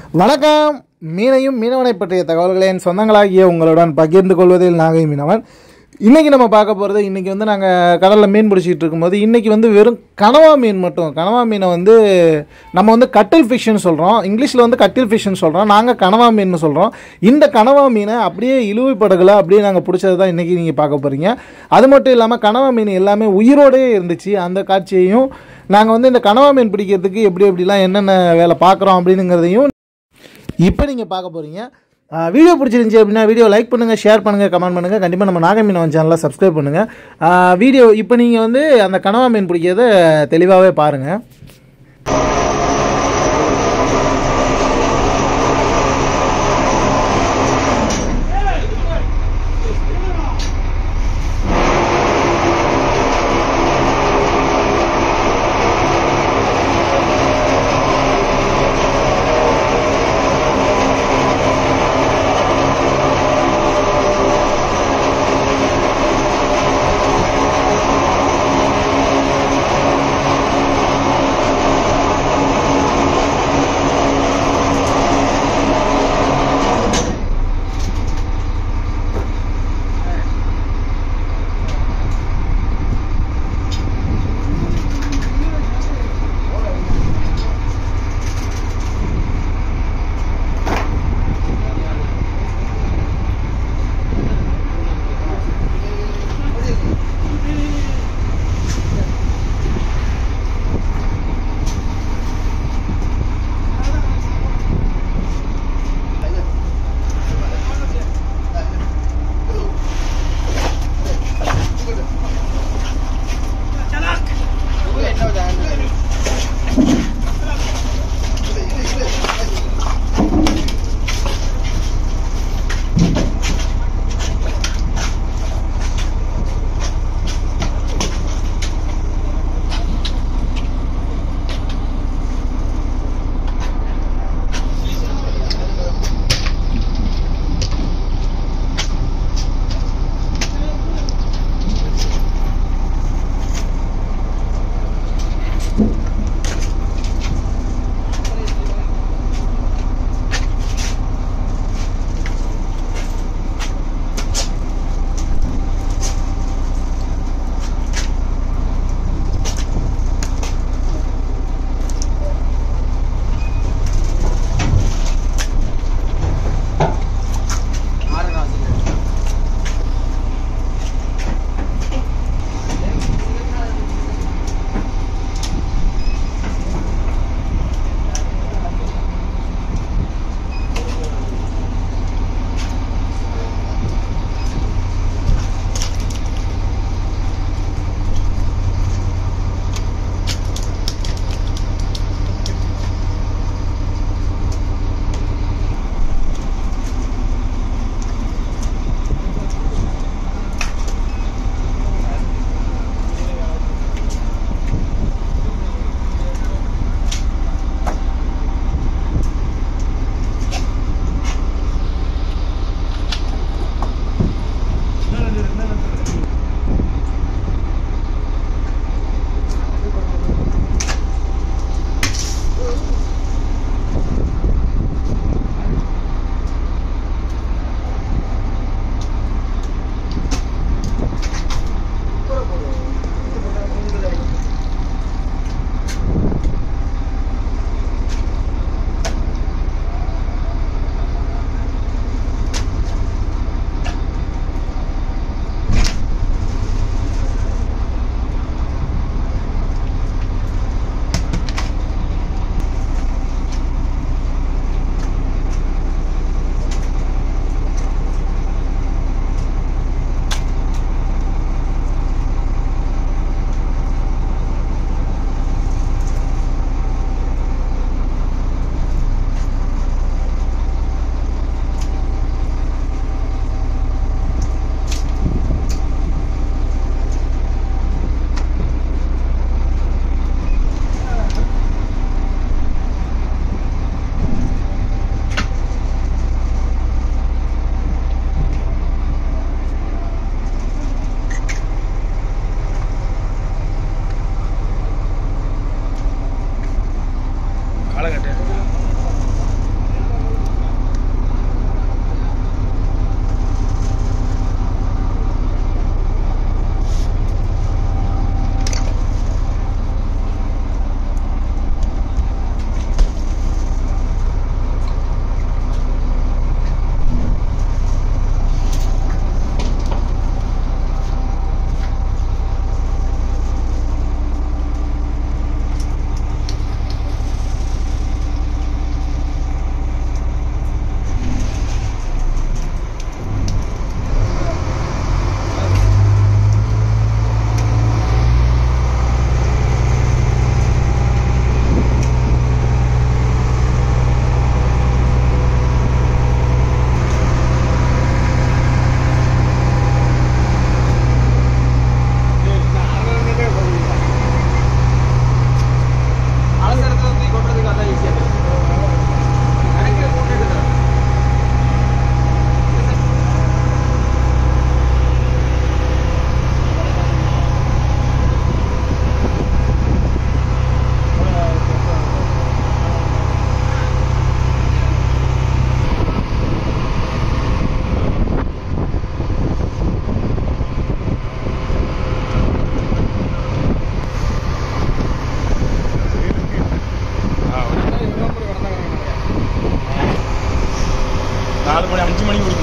வணக்கம் மீனையும் மீனவனை பற்றிய தகவல்களை என் சொந்தங்களாகிய உங்களுடன் பகிர்ந்து கொள்வதில் நாகை மீனவன் இன்றைக்கி நம்ம பார்க்க போகிறது இன்றைக்கி வந்து நாங்கள் கடலில் மீன் பிடிச்சிட்டு இருக்கும்போது இன்றைக்கி வந்து வெறும் கனவா மீன் மட்டும் கனவா மீனை வந்து நம்ம வந்து கட்டில் ஃபிஷ்னு சொல்கிறோம் இங்கிலீஷில் வந்து கட்டில் ஃபிஷ்னு சொல்கிறோம் நாங்கள் கனவா மீன் சொல்கிறோம் இந்த கனவா மீனை அப்படியே இழுவை படகுல அப்படியே நாங்கள் பிடிச்சது தான் இன்றைக்கி நீங்கள் பார்க்க போகிறீங்க அது மட்டும் இல்லாமல் கனவா மீன் எல்லாமே உயிரோடயே இருந்துச்சு அந்த காட்சியையும் நாங்கள் வந்து இந்த கனவா மீன் பிடிக்கிறதுக்கு எப்படி எப்படிலாம் என்னென்ன வேலை பார்க்குறோம் அப்படிங்கிறதையும் இப்போ நீங்கள் பார்க்க போகிறீங்க வீடியோ பிடிச்சிருந்துச்சி அப்படின்னா வீடியோ லைக் பண்ணுங்கள் ஷேர் பண்ணுங்கள் கமெண்ட் பண்ணுங்கள் கண்டிப்பாக நம்ம நாக மீனவன் சேனலை சப்ஸ்கிரைப் பண்ணுங்கள் வீடியோ இப்போ நீங்கள் வந்து அந்த கனவா மீன் பிடிக்கிறத தெளிவாகவே பாருங்கள்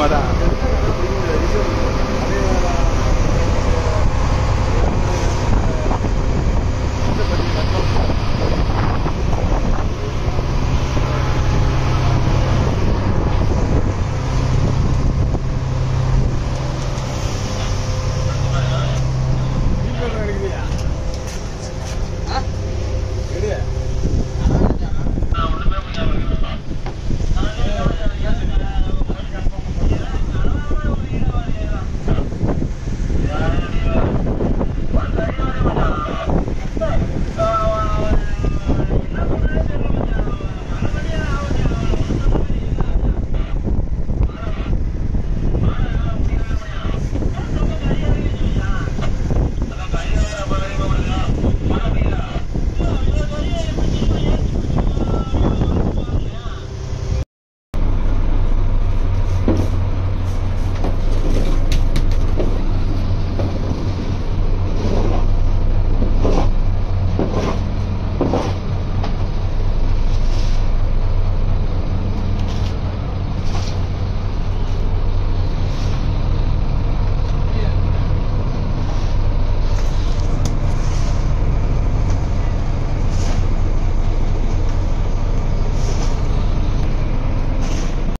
அதான்